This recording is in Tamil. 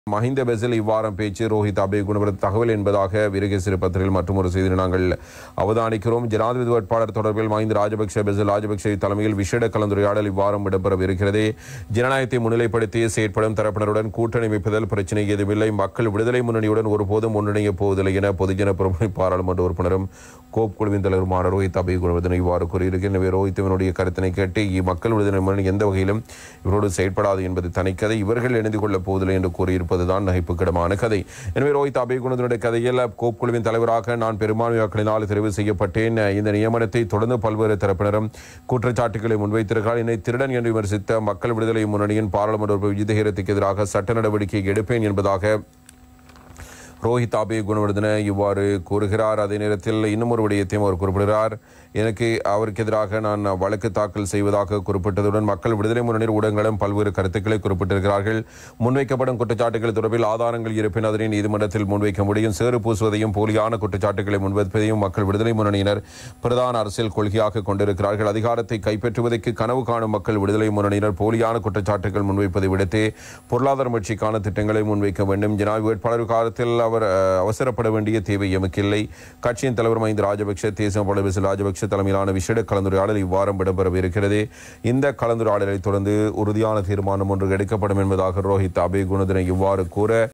மஹிந்த பெசில் இவ்வாரம் பேச்சு ரோஹித் அபே குணவரத் தகவல் என்பதாக வீரகேசரி பத்திரிகையில் மற்றும் ஒரு செய்தியை நாங்கள் அவதானிக்கிறோம் ஜனாதிபதி வேட்பாளர் தொடர்பில் மஹிந்த ராஜபக்ஷ பெசில் ராஜபக்ஷ தலைமையில் விசேட கலந்துரையாடல் இவ்வாரம் இடம்பெறவிருக்கிறது ஜனநாயகத்தை முன்னிலைப்படுத்தி செயற்படும் தரப்பினருடன் கூட்டணி அமைப்பதில் பிரச்சனை எதுவில்லை மக்கள் விடுதலை முன்னணியுடன் ஒருபோதும் ஒன்றிணைய போவதில்லை என பொதுஜன பிரமுனை பாராளுமன்ற உறுப்பினரும் கோப் குழுவின் தலைவருமான ரோஹித் அபே குணவர்தன் இவ்வாறு கூறியிருக்கிறார் எனவே ரோஹித்தவனுடைய கருத்தினை கேட்டு மக்கள் விடுதலை முன்னணி எந்த வகையிலும் இவரோடு செயற்படாது என்பது தனிக்கதை இவர்கள் இணைந்து கொள்ளப் போவதில்லை என்று கூறியிருப்பதுதான் நகைப்புக்கிடமான கதை எனவே ரோஹித் அபே குணத்தினுடைய கதையில் கோப் குழுவின் தலைவராக நான் பெரும்பான்மை வாக்களினால் தெரிவு செய்யப்பட்டேன் இந்த நியமனத்தை தொடர்ந்து பல்வேறு தரப்பினரும் குற்றச்சாட்டுகளை முன்வைத்திருக்கிறார் என்னை திருடன் என்று விமர்சித்த மக்கள் விடுதலை முன்னணியின் பாராளுமன்ற உறுப்பினர் விஜயதேரத்துக்கு எதிராக சட்ட நடவடிக்கை எடுப்பேன் என்பதாக ரோஹித் ஆபே குணவர்தன இவ்வாறு கூறுகிறார் அதே நேரத்தில் இன்னும் ஒரு விடயத்தையும் அவர் குறிப்பிடுகிறார் எனக்கு அவருக்கு எதிராக நான் வழக்கு தாக்கல் செய்வதாக குறிப்பிட்டதுடன் மக்கள் விடுதலை முன்னணி ஊடகங்களும் பல்வேறு கருத்துக்களை குறிப்பிட்டிருக்கிறார்கள் முன்வைக்கப்படும் குற்றச்சாட்டுகள் தொடர்பில் ஆதாரங்கள் இருப்பின் அதனை நீதிமன்றத்தில் முன்வைக்க முடியும் சேறு பூசுவதையும் போலியான குற்றச்சாட்டுகளை முன்வைப்பதையும் மக்கள் விடுதலை முன்னணியினர் பிரதான அரசியல் கொள்கையாக கொண்டிருக்கிறார்கள் அதிகாரத்தை கைப்பற்றுவதற்கு கனவு காணும் மக்கள் விடுதலை முன்னணியினர் போலியான குற்றச்சாட்டுகள் முன்வைப்பதை விடுத்து பொருளாதார முயற்சிக்கான திட்டங்களை முன்வைக்க வேண்டும் ஜனாதிபதி வேட்பாளர் காலத்தில் அவர் அஹ், அவசரப்பட வேண்டிய தேவை எமக்கில்லை கட்சியின் தலைவர் மஹிந்த ராஜபக்ஷ தேசிய பலபிசில் ராஜபக்ஷ தலைமையிலான விசேட கலந்துரையாடல் இவ்வாரம் இடம்பெறவிருக்கிறது இந்த கலந்துரையாடலை தொடர்ந்து உறுதியான தீர்மானம் ஒன்று எடுக்கப்படும் என்பதாக ரோஹித் அபே குணதினை இவ்வாறு கூற